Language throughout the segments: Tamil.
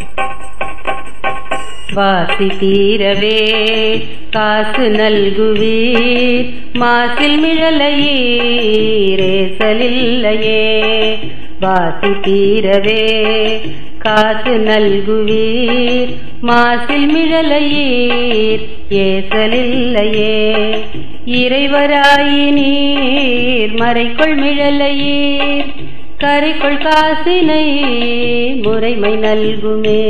வாசி தீரவே காசு நல்குவீர் மாசில் மிழலையீரேசலில்லையே வாசி தீரவே காசு நல்குவீர் மாசில் மிழலையீர் ஏசலில்லையே இறைவராயினீர் மறைக்குள் மிழலையீர் கரைக்குள் காசினை முறைமை நல்குமே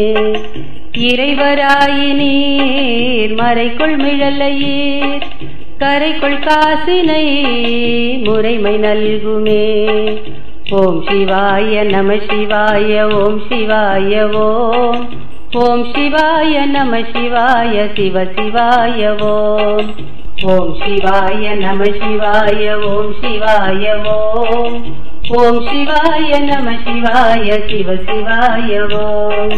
இறைவராயினீர் மறைக்குள் மிழலையீர் கரைக்குள் காசினை முறைமை நல்குமே ஓம் சிவாய நம சிவாய ஓம் சிவாய ஓம் ஓம் சிவாய நம சிவாய சிவ சிவாய ஓம் ஓம் சிவாய நம சிவாய ஓம் சிவாய ஓம் ஓம் சிவாய நம சிவாய சிவ சிவாய ஓம்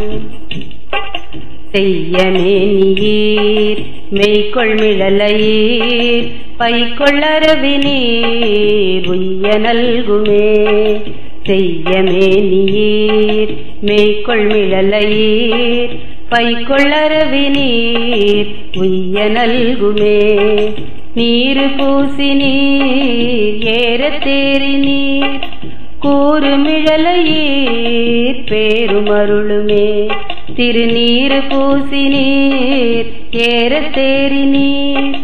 செய்யமேனியீர் மெய்கொள் மிழலையீர் பைக்கொள்ளரவினீர் உய்ய நல்குமே செய்யமேனியீர் மெய்கொள் மிழலையீர் பைக்கொள்ளரவினீர் உய்ய நல்குமே நீரு பூசி நீர் ஏறத் தேறி நீர் கூறுமிழலையீர் பேருமருளுமே திருநீரு பூசி நீர் ஏறத் தேறி நீர்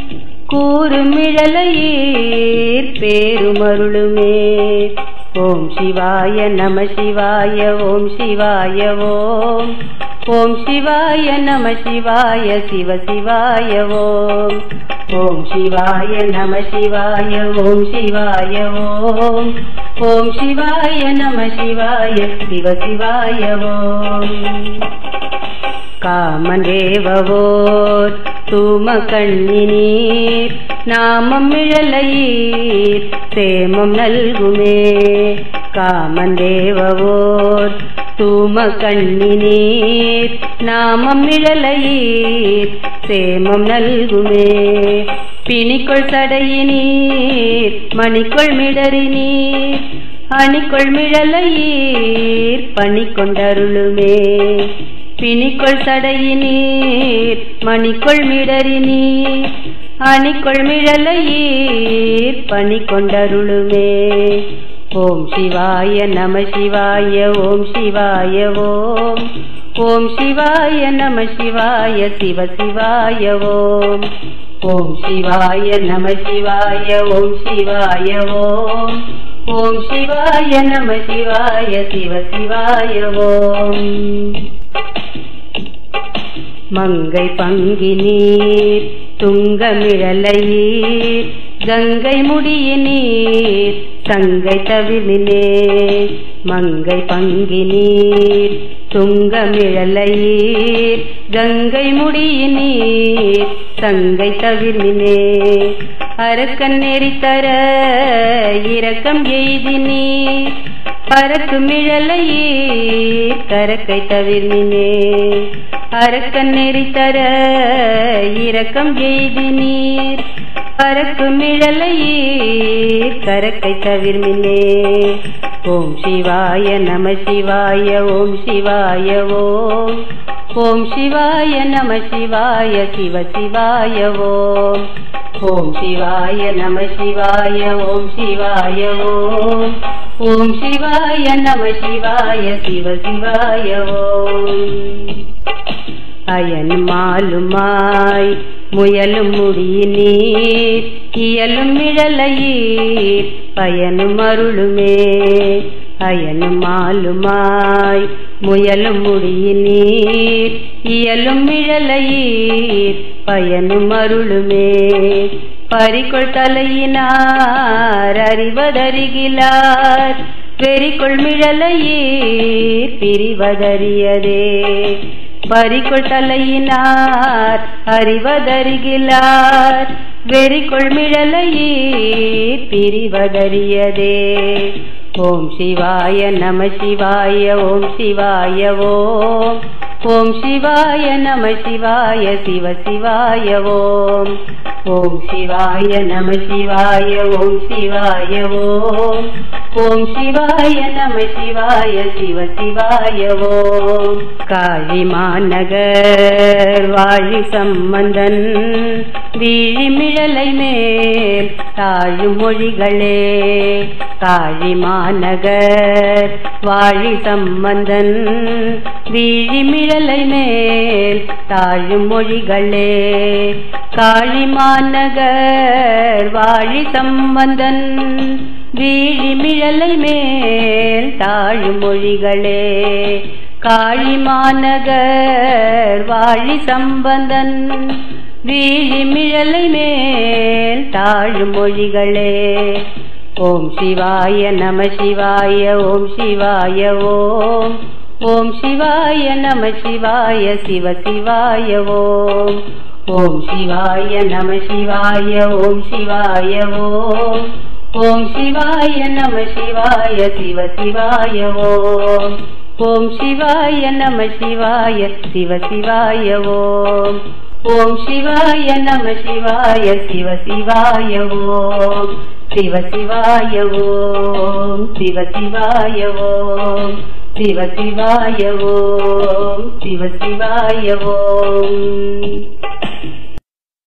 கூறுமிழலையீர் பேருமருளுமே ஓம் சிவாய நம சிவாய ஓம் சிவாய ஓம் ஓம் சிவாய நம சிவாய சிவ சிவாய ஓம் ஓம் சிவாய நம சிவாய ஓம் சிவாய ஓம் ஓம் சிவாய நம சிவாய சிவ சிவாய ஓம் காமதேவவோர் தூம கண்ணினீர் நாமம் மிழலையீர் சேமம் நல்குமே காமந்தேவவோர் தூம கண்ணினீர் நாமம் மிழலையீர் சேமம் நல்குமே பிணிக்குள் சடையினீர் மணிக்குள் மிடறினீர் அணிக்குள் மிழலையீர் பணி கொண்டருளுமே பிணிக்குள் சடையினீர் மணிக்குள் மிடறினீர் அணிக்குள் மிழலையீர் பணி கொண்டருளுமே ஓம் சிவாய நம சிவாய ஓம் சிவாய ஓம் ஓம் சிவாய நம சிவாய சிவ சிவாய ஓம் ஓம் சிவாய நம சிவாய ஓம் சிவாய ஓம் ஓம் சிவாய நம சிவாய சிவ சிவாய ஓம் மங்கை பங்கினீர் துங்கமிழலையீர் கங்கை முடியினீர் தங்கை தவிமினே மங்கை பங்கினீர் துங்கமிழலையீர் கங்கை முடியினீர் தங்கை தவிர்மினே அரக்கன் நெறித்தர இரக்கம் எய்தினீர் பறக்கு மிழலையீர் கரக்கை தவிர்மினே அரக்கன் நெறித்தர இரக்கம் எய்தினீர் பறக்கு மிழலையீர் கரக்கை தவிர்மினே ஓம் சிவாய நம சிவாய ஓம் சிவாய ஓம் ஓம் சிவாய நம சிவாய சிவ சிவாய ஓம் ஓம் சிவாய நம சிவாய ஓம் சிவாய ஓம் ஓம் சிவாய நம சிவாய சிவ சிவாய ஓம் அயன் மாலுமாய் முயலும் முடியினீர் இயலும் மிழலையீர் பயனும் அருளுமே அயனும் மாலுமாய் முயலும் முடியினீர் இயலும் மிழலையீர் பயனும் அருளுமே பறிக்குள் தலையினார் அறிவதறிகிலார் வெறிக்குள் மிழலையீர் பிரிவதறியதே பறிக்குள் தலையினார் அறிவதறிகிலார் வெறிக்குள் மிழலையீர் பிரிவதறியதே ஓம் சிவாய நம சிவாய ஓம் சிவாய ஓம் ஓம் சிவாய நம சிவாய சிவ சிவாய ஓம் ஓம் சிவாய நம சிவாய ஓம் சிவாய ஓம் ஓம் சிவாய நம சிவாய சிவ சிவாய ஓம் காழி மாநகர் வாழி சம்பந்தன் வீழிமிழலை மேல் தாழும் மொழிகளே காழி மாநகர் வாழி சம்பந்தன் வீழிமிழலை மேல் தாழும் மொழிகளே காளி மாநகர் வாழி சம்பந்தன் வீழிமிழலை மேல் தாழும் மொழிகளே காளி மாநகர் வாழி சம்பந்தன் வீழிமிழலை மேல் தாழும் மொழிகளே ஓம் சிவாய நம சிவாய ஓம் சிவாய ஓம் ஓம் சிவாய நம சிவாய சிவ சிவாய ஓம் ஓம் சிவாய நம சிவாய ஓம் சிவாய ஓம் ஓம் சிவாய நம சிவாய சிவ சிவாய ஓம் ஓம் சிவாய நம சிவாய சிவ சிவாய ஓம் ஓம் சிவாய நம சிவாய சிவ சிவாய ஓம் சிவ சிவாய ஓம் சிவ சிவாய ஓம் சிவ சிவாய ஓம் சிவ சிவாய ஓம்